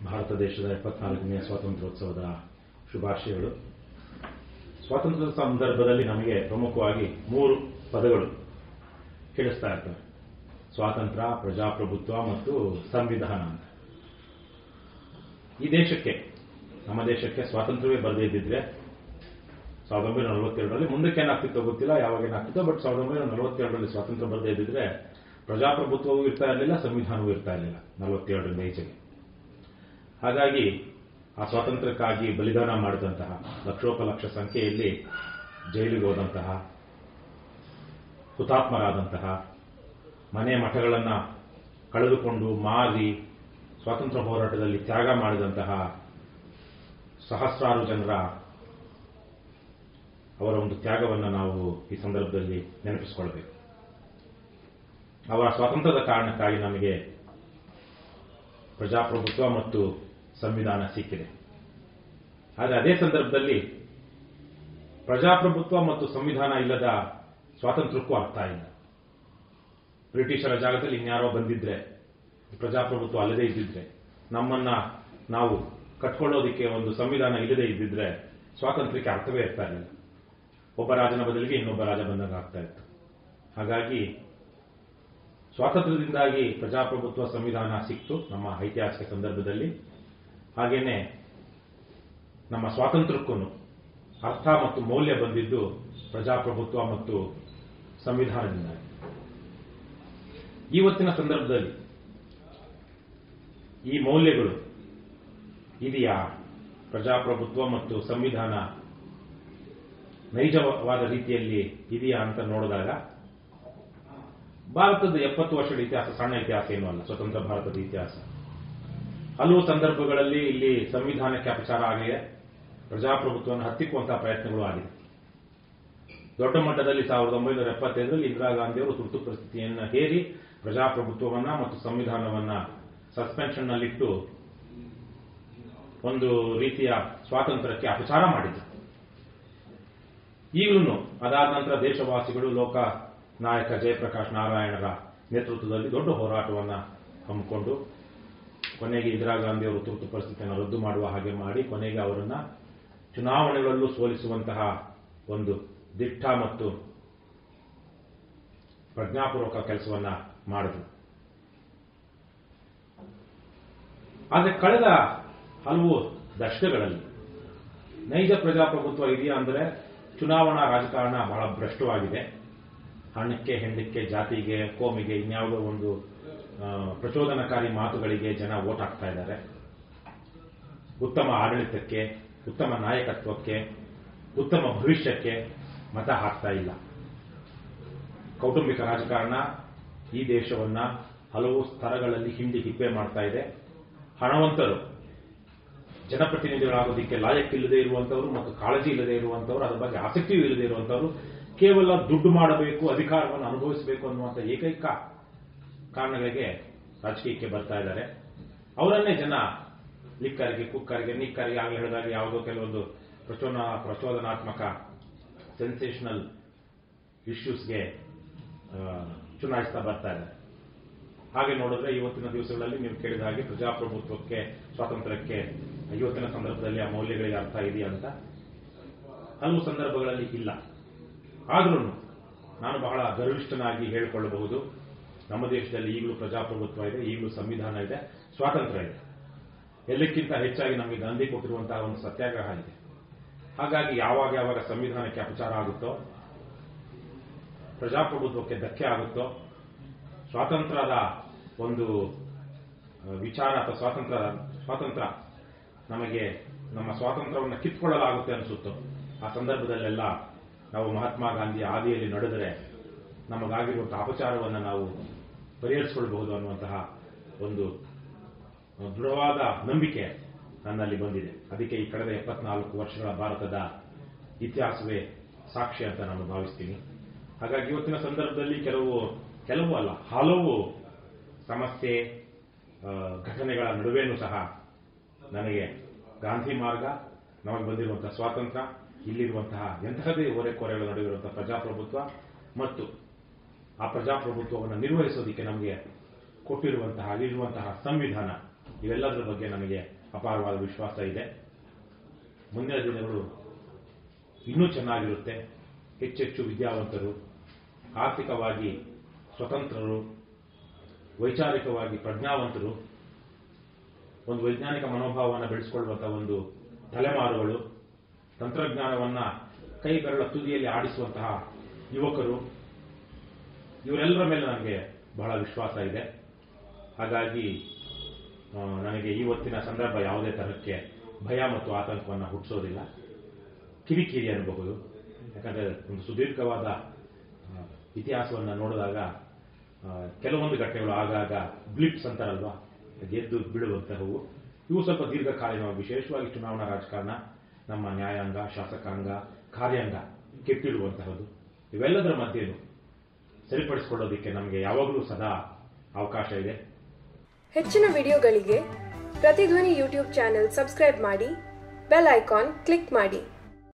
ಭಾರತ ದೇಶದ ಎಪ್ಪತ್ನಾಲ್ಕನೇ ಸ್ವಾತಂತ್ರ್ಯೋತ್ಸವದ ಶುಭಾಶಯಗಳು ಸ್ವಾತಂತ್ರ್ಯದ ಸಂದರ್ಭದಲ್ಲಿ ನಮಗೆ ಪ್ರಮುಖವಾಗಿ ಮೂರು ಪದಗಳು ಕೇಳಿಸ್ತಾ ಇರ್ತವೆ ಸ್ವಾತಂತ್ರ್ಯ ಪ್ರಜಾಪ್ರಭುತ್ವ ಮತ್ತು ಸಂವಿಧಾನ ಅಂತ ಈ ದೇಶಕ್ಕೆ ನಮ್ಮ ದೇಶಕ್ಕೆ ಸ್ವಾತಂತ್ರ್ಯವೇ ಬರದೇ ಇದ್ದಿದ್ರೆ ಸಾವಿರದ ಒಂಬೈನೂರ ನಲವತ್ತೆರಡರಲ್ಲಿ ಮುಂದಕ್ಕೆ ಏನಾಗ್ತಿತ್ತೋ ಗೊತ್ತಿಲ್ಲ ಯಾವಾಗ ಏನಾಗ್ತಿತ್ತೋ ಬಟ್ ಸಾವಿರದ ಒಂಬೈನೂರ ನಲವತ್ತೆರಡರಲ್ಲಿ ಸ್ವಾತಂತ್ರ್ಯ ಬರದೇ ಇದ್ದಿದ್ರೆ ಪ್ರಜಾಪ್ರಭುತ್ವವೂ ಇರ್ತಾ ಇರಲಿಲ್ಲ ಸಂವಿಧಾನವೂ ಇರ್ತಾ ಇರಲಿಲ್ಲ ನಲವತ್ತೆರಡರಿಂದ ಈಚೆಗೆ ಹಾಗಾಗಿ ಆ ಸ್ವಾತಂತ್ರ್ಯಕ್ಕಾಗಿ ಬಲಿದಾನ ಮಾಡಿದಂತಹ ಲಕ್ಷೋಪಲಕ್ಷ ಸಂಖ್ಯೆಯಲ್ಲಿ ಜೈಲಿಗೆ ಹೋದಂತಹ ಹುತಾತ್ಮರಾದಂತಹ ಮನೆ ಮಠಗಳನ್ನು ಕಳೆದುಕೊಂಡು ಮಾರಿ ಸ್ವಾತಂತ್ರ್ಯ ಹೋರಾಟದಲ್ಲಿ ತ್ಯಾಗ ಮಾಡಿದಂತಹ ಸಹಸ್ರಾರು ಜನರ ಅವರ ಒಂದು ತ್ಯಾಗವನ್ನು ನಾವು ಈ ಸಂದರ್ಭದಲ್ಲಿ ನೆನಪಿಸಿಕೊಳ್ಬೇಕು ಅವರ ಸ್ವಾತಂತ್ರ್ಯದ ಕಾರಣಕ್ಕಾಗಿ ನಮಗೆ ಪ್ರಜಾಪ್ರಭುತ್ವ ಮತ್ತು ಸಂವಿಧಾನ ಸಿಕ್ಕಿದೆ ಆದರೆ ಅದೇ ಸಂದರ್ಭದಲ್ಲಿ ಪ್ರಜಾಪ್ರಭುತ್ವ ಮತ್ತು ಸಂವಿಧಾನ ಇಲ್ಲದ ಸ್ವಾತಂತ್ರ್ಯಕ್ಕೂ ಅರ್ಥ ಇಲ್ಲ ಬ್ರಿಟಿಷರ ಜಾಗದಲ್ಲಿ ಇನ್ಯಾರೋ ಬಂದಿದ್ರೆ ಪ್ರಜಾಪ್ರಭುತ್ವ ಅಲ್ಲದೇ ಇದ್ದಿದ್ರೆ ನಮ್ಮನ್ನ ನಾವು ಕಟ್ಕೊಳ್ಳೋದಕ್ಕೆ ಒಂದು ಸಂವಿಧಾನ ಇಲ್ಲದೇ ಇದ್ದಿದ್ರೆ ಸ್ವಾತಂತ್ರ್ಯಕ್ಕೆ ಅರ್ಥವೇ ಇರ್ತಾ ಇರಲಿಲ್ಲ ಒಬ್ಬ ರಾಜನ ಬದಲಿಗೆ ಇನ್ನೊಬ್ಬ ರಾಜ ಬಂದಾಗ ಆಗ್ತಾ ಇತ್ತು ಹಾಗಾಗಿ ಸ್ವಾತಂತ್ರ್ಯದಿಂದಾಗಿ ಪ್ರಜಾಪ್ರಭುತ್ವ ಸಂವಿಧಾನ ಸಿಕ್ತು ನಮ್ಮ ಐತಿಹಾಸಿಕ ಸಂದರ್ಭದಲ್ಲಿ ಹಾಗೇನೆ ನಮ್ಮ ಸ್ವಾತಂತ್ರ್ಯಕ್ಕೂ ಅರ್ಥ ಮತ್ತು ಮೌಲ್ಯ ಬಂದಿದ್ದು ಪ್ರಜಾಪ್ರಭುತ್ವ ಮತ್ತು ಸಂವಿಧಾನದಿಂದಾಗಿ ಇವತ್ತಿನ ಸಂದರ್ಭದಲ್ಲಿ ಈ ಮೌಲ್ಯಗಳು ಇದೆಯಾ ಪ್ರಜಾಪ್ರಭುತ್ವ ಮತ್ತು ಸಂವಿಧಾನ ನೈಜವಾದ ರೀತಿಯಲ್ಲಿ ಇದೆಯಾ ಅಂತ ನೋಡಿದಾಗ ಭಾರತದ ಎಪ್ಪತ್ತು ವರ್ಷದ ಇತಿಹಾಸ ಸಣ್ಣ ಇತಿಹಾಸ ಏನೂ ಅಲ್ಲ ಸ್ವತಂತ್ರ ಭಾರತದ ಇತಿಹಾಸ ಹಲವು ಸಂದರ್ಭಗಳಲ್ಲಿ ಇಲ್ಲಿ ಸಂವಿಧಾನಕ್ಕೆ ಅಪಚಾರ ಆಗಿದೆ ಪ್ರಜಾಪ್ರಭುತ್ವವನ್ನು ಹತ್ತಿಕ್ಕುವಂತಹ ಪ್ರಯತ್ನಗಳು ಆಗಿದೆ ದೊಡ್ಡ ಮಟ್ಟದಲ್ಲಿ ಸಾವಿರದ ಒಂಬೈನೂರ ಎಪ್ಪತ್ತೈದರಲ್ಲಿ ಇಂದಿರಾ ಗಾಂಧಿಯವರು ತುರ್ತು ಪರಿಸ್ಥಿತಿಯನ್ನು ಹೇರಿ ಪ್ರಜಾಪ್ರಭುತ್ವವನ್ನ ಮತ್ತು ಸಂವಿಧಾನವನ್ನ ಸಸ್ಪೆನ್ಷನ್ನಲ್ಲಿಟ್ಟು ಒಂದು ರೀತಿಯ ಸ್ವಾತಂತ್ರ್ಯಕ್ಕೆ ಅಪಚಾರ ಮಾಡಿದ್ರು ಈಗಲೂ ಅದಾದ ನಂತರ ದೇಶವಾಸಿಗಳು ಲೋಕ ನಾಯಕ ಜಯಪ್ರಕಾಶ್ ನಾರಾಯಣರ ನೇತೃತ್ವದಲ್ಲಿ ದೊಡ್ಡ ಹೋರಾಟವನ್ನು ಹಮ್ಮಿಕೊಂಡು ಕೊನೆಗೆ ಇಂದಿರಾ ಗಾಂಧಿ ಅವರು ತುರ್ತು ಪರಿಸ್ಥಿತಿಯನ್ನು ರದ್ದು ಮಾಡುವ ಹಾಗೆ ಮಾಡಿ ಕೊನೆಗೆ ಅವರನ್ನ ಚುನಾವಣೆಗಳಲ್ಲೂ ಸೋಲಿಸುವಂತಹ ಒಂದು ದಿಟ್ಟ ಮತ್ತು ಪ್ರಜ್ಞಾಪೂರ್ವಕ ಕೆಲಸವನ್ನ ಮಾಡಿದ್ರು ಆದರೆ ಕಳೆದ ಹಲವು ದಶಕಗಳಲ್ಲಿ ನೈಜ ಪ್ರಜಾಪ್ರಭುತ್ವ ಇದೆಯಾ ಅಂದರೆ ಚುನಾವಣಾ ರಾಜಕಾರಣ ಬಹಳ ಭ್ರಷ್ಟವಾಗಿದೆ ಹಣಕ್ಕೆ ಹೆಂಡಕ್ಕೆ ಜಾತಿಗೆ ಕೋಮಿಗೆ ಇನ್ಯಾವುದೋ ಒಂದು ಪ್ರಚೋದನಕಾರಿ ಮಾತುಗಳಿಗೆ ಜನ ವೋಟ್ ಹಾಕ್ತಾ ಇದ್ದಾರೆ ಉತ್ತಮ ಆಡಳಿತಕ್ಕೆ ಉತ್ತಮ ನಾಯಕತ್ವಕ್ಕೆ ಉತ್ತಮ ಭವಿಷ್ಯಕ್ಕೆ ಮತ ಹಾಕ್ತಾ ಇಲ್ಲ ಕೌಟುಂಬಿಕ ರಾಜಕಾರಣ ಈ ದೇಶವನ್ನ ಹಲವು ಸ್ತರಗಳಲ್ಲಿ ಹಿಂಡಿ ಹಿಪ್ಪೆ ಮಾಡ್ತಾ ಇದೆ ಹಣವಂತರು ಜನಪ್ರತಿನಿಧಿಗಳಾಗೋದಕ್ಕೆ ಲಾಯಕ್ಕಿಲ್ಲದೆ ಇರುವಂತವರು ಮತ್ತು ಕಾಳಜಿ ಇಲ್ಲದೆ ಇರುವಂತವರು ಅದರ ಬಗ್ಗೆ ಆಸಕ್ತಿಯೂ ಇಲ್ಲದೆ ಇರುವಂತವರು ಕೇವಲ ದುಡ್ಡು ಮಾಡಬೇಕು ಅಧಿಕಾರವನ್ನು ಅನುಭವಿಸಬೇಕು ಅನ್ನುವಂಥ ಏಕೈಕ ಕಾರಣಗಳಿಗೆ ರಾಜಕೀಯಕ್ಕೆ ಬರ್ತಾ ಇದ್ದಾರೆ ಅವರನ್ನೇ ಜನ ಲಿಕ್ಕರಿಗೆ ಕುಕ್ಕರಿಗೆ ನಿಕ್ಕರಿಗೆ ಆಗಲೇ ಹೇಳಿದಾಗ ಯಾವುದೋ ಕೆಲವೊಂದು ಪ್ರಚೋದನ ಪ್ರಚೋದನಾತ್ಮಕ ಸೆನ್ಸೇಷನಲ್ ಇಶ್ಯೂಸ್ಗೆ ಚುನಾಯಿಸ್ತಾ ಬರ್ತಾ ಇದ್ದಾರೆ ಹಾಗೆ ನೋಡಿದ್ರೆ ಇವತ್ತಿನ ದಿವಸಗಳಲ್ಲಿ ನೀವು ಕೇಳಿದ ಹಾಗೆ ಪ್ರಜಾಪ್ರಭುತ್ವಕ್ಕೆ ಸ್ವಾತಂತ್ರ್ಯಕ್ಕೆ ಇವತ್ತಿನ ಸಂದರ್ಭದಲ್ಲಿ ಆ ಮೌಲ್ಯಗಳಿಗೆ ಅರ್ಥ ಇದೆಯಾ ಅಂತ ಹಲವು ಸಂದರ್ಭಗಳಲ್ಲಿ ಇಲ್ಲ ಆದ್ರೂ ನಾನು ಬಹಳ ಗರ್ವಿಷ್ಠನಾಗಿ ಹೇಳಿಕೊಳ್ಳಬಹುದು ನಮ್ಮ ದೇಶದಲ್ಲಿ ಈಗಲೂ ಪ್ರಜಾಪ್ರಭುತ್ವ ಇದೆ ಈಗಲೂ ಸಂವಿಧಾನ ಇದೆ ಸ್ವಾತಂತ್ರ್ಯ ಇದೆ ಎಲ್ಲಕ್ಕಿಂತ ಹೆಚ್ಚಾಗಿ ನಮಗೆ ಗಾಂಧಿ ಕೊಟ್ಟಿರುವಂತಹ ಒಂದು ಸತ್ಯಾಗ್ರಹ ಇದೆ ಹಾಗಾಗಿ ಯಾವಾಗ ಯಾವಾಗ ಸಂವಿಧಾನಕ್ಕೆ ಅಪಚಾರ ಆಗುತ್ತೋ ಪ್ರಜಾಪ್ರಭುತ್ವಕ್ಕೆ ಧಕ್ಕೆ ಆಗುತ್ತೋ ಸ್ವಾತಂತ್ರ್ಯದ ಒಂದು ವಿಚಾರ ಅಥವಾ ಸ್ವಾತಂತ್ರ್ಯ ಸ್ವಾತಂತ್ರ್ಯ ನಮಗೆ ನಮ್ಮ ಸ್ವಾತಂತ್ರ್ಯವನ್ನು ಕಿತ್ಕೊಳ್ಳಲಾಗುತ್ತೆ ಅನಿಸುತ್ತೋ ಆ ಸಂದರ್ಭದಲ್ಲೆಲ್ಲ ನಾವು ಮಹಾತ್ಮ ಗಾಂಧಿ ಹಾದಿಯಲ್ಲಿ ನಡೆದರೆ ನಮಗಾಗಿರುವಂತಹ ಅಪಚಾರವನ್ನು ನಾವು ಪರಿಹರಿಸಿಕೊಳ್ಳಬಹುದು ಅನ್ನುವಂತಹ ಒಂದು ದೃಢವಾದ ನಂಬಿಕೆ ನನ್ನಲ್ಲಿ ಬಂದಿದೆ ಅದಕ್ಕೆ ಈ ಕಳೆದ ಎಪ್ಪತ್ನಾಲ್ಕು ವರ್ಷಗಳ ಭಾರತದ ಇತಿಹಾಸವೇ ಸಾಕ್ಷಿ ಅಂತ ನಾನು ಭಾವಿಸ್ತೀನಿ ಹಾಗಾಗಿ ಇವತ್ತಿನ ಸಂದರ್ಭದಲ್ಲಿ ಕೆಲವು ಕೆಲವು ಅಲ್ಲ ಹಲವು ಸಮಸ್ಯೆ ಘಟನೆಗಳ ನಡುವೆನೂ ಸಹ ನನಗೆ ಗಾಂಧಿ ಮಾರ್ಗ ನಮಗೆ ಬಂದಿರುವಂತಹ ಸ್ವಾತಂತ್ರ್ಯ ಇಲ್ಲಿರುವಂತಹ ಎಂತಹದೇ ಹೊರೆಕೊರೆಗಳ ನಡುವಿರುವಂತಹ ಪ್ರಜಾಪ್ರಭುತ್ವ ಮತ್ತು ಆ ಪ್ರಜಾಪ್ರಭುತ್ವವನ್ನು ನಿರ್ವಹಿಸೋದಕ್ಕೆ ನಮಗೆ ಕೊಟ್ಟಿರುವಂತಹ ಅಲ್ಲಿರುವಂತಹ ಸಂವಿಧಾನ ಇವೆಲ್ಲದರ ಬಗ್ಗೆ ನನಗೆ ಅಪಾರವಾದ ವಿಶ್ವಾಸ ಇದೆ ಮುಂದಿನ ದಿನಗಳು ಇನ್ನೂ ಚೆನ್ನಾಗಿರುತ್ತೆ ಹೆಚ್ಚೆಚ್ಚು ವಿದ್ಯಾವಂತರು ಆರ್ಥಿಕವಾಗಿ ಸ್ವತಂತ್ರರು ವೈಚಾರಿಕವಾಗಿ ಪ್ರಜ್ಞಾವಂತರು ಒಂದು ವೈಜ್ಞಾನಿಕ ಮನೋಭಾವವನ್ನು ಬೆಳೆಸಿಕೊಳ್ಳುವಂತಹ ಒಂದು ತಲೆಮಾರುಗಳು ತಂತ್ರಜ್ಞಾನವನ್ನ ಕೈ ಬೆರಳ ತುದಿಯಲ್ಲಿ ಆಡಿಸುವಂತಹ ಯುವಕರು ಇವರೆಲ್ಲರ ಮೇಲೆ ನನಗೆ ಬಹಳ ವಿಶ್ವಾಸ ಇದೆ ಹಾಗಾಗಿ ಆ, ನನಗೆ ಇವತ್ತಿನ ಸಂದರ್ಭ ಯಾವುದೇ ತರಕ್ಕೆ ಭಯ ಮತ್ತು ಆತಂಕವನ್ನು ಹುಟ್ಟಿಸೋದಿಲ್ಲ ಕಿರಿಕಿರಿ ಅನ್ನಬಹುದು ಯಾಕಂದ್ರೆ ಒಂದು ಸುದೀರ್ಘವಾದ ಆ, ಇತಿಹಾಸವನ್ನು ನೋಡಿದಾಗ ಆ, ಕೆಲವೊಂದು ಘಟನೆಗಳು ಆಗಾಗ ಬ್ಲಿಪ್ಸ್ ಅಂತಾರಲ್ವಾ ಗೆದ್ದು ಬೀಳುವಂತಹವು ಇವು ಸ್ವಲ್ಪ ದೀರ್ಘಕಾಲೀನ ವಿಶೇಷವಾಗಿ ಚುನಾವಣಾ ರಾಜಕಾರಣ ನಮ್ಮ ನ್ಯಾಯಾಂಗ ಶಾಸಕಾಂಗ ಕಾರ್ಯಾಂಗ ಕೆಟ್ಟಿಡುವಂತಹದ್ದು ಇವೆಲ್ಲದರ ಮಧ್ಯೆನೂ ಸರಿಪಡಿಸಿಕೊಳ್ಳೋದಕ್ಕೆ ನಮಗೆ ಯಾವಾಗಲೂ ಸದಾ ಅವಕಾಶ ಇದೆ ಹೆಚ್ಚಿನ ವಿಡಿಯೋಗಳಿಗೆ ಪ್ರತಿಧ್ವನಿ ಯೂಟ್ಯೂಬ್ ಚಾನೆಲ್ ಸಬ್ಸ್ಕ್ರೈಬ್ ಮಾಡಿ ಬೆಲ್ ಐಕಾನ್ ಕ್ಲಿಕ್ ಮಾಡಿ